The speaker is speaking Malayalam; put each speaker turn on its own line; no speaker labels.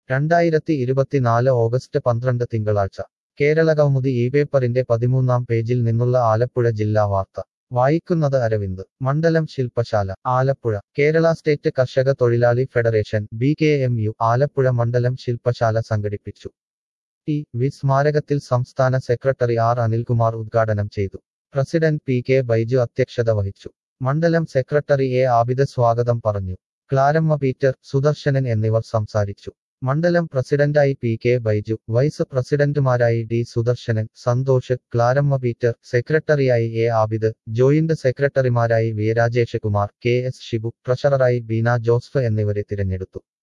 രണ്ടായിരത്തി ഇരുപത്തിനാല് ഓഗസ്റ്റ് പന്ത്രണ്ട് തിങ്കളാഴ്ച കേരള കൗമുദി ഈ പേപ്പറിന്റെ പതിമൂന്നാം പേജിൽ നിന്നുള്ള ആലപ്പുഴ ജില്ലാ വാർത്ത വായിക്കുന്നത് അരവിന്ദ് മണ്ഡലം ശില്പശാല ആലപ്പുഴ കേരള സ്റ്റേറ്റ് കർഷക തൊഴിലാളി federation B K M U Alappuzha മണ്ഡലം ശില്പശാല സംഘടിപ്പിച്ചു ടി വി സ്മാരകത്തിൽ സംസ്ഥാന സെക്രട്ടറി ആർ അനിൽകുമാർ ഉദ്ഘാടനം ചെയ്തു പ്രസിഡന്റ് പി കെ ബൈജു അധ്യക്ഷത വഹിച്ചു മണ്ഡലം സെക്രട്ടറി എ ആബിദ് സ്വാഗതം പറഞ്ഞു ക്ലാരമ്മ പീറ്റർ സുദർശനൻ എന്നിവർ സംസാരിച്ചു മണ്ഡലം പ്രസിഡന്റായി പി കെ ബൈജു വൈസ് പ്രസിഡന്റുമാരായി ഡി സുദർശനൻ സന്തോഷ് ക്ലാരമ്മ പീറ്റർ സെക്രട്ടറിയായി എ ആബിദ് ജോയിന്റ് സെക്രട്ടറിമാരായി V Rajesh Kumar K S Shibu ട്രഷററായി ബീന ജോസഫ് എന്നിവരെ തിരഞ്ഞെടുത്തു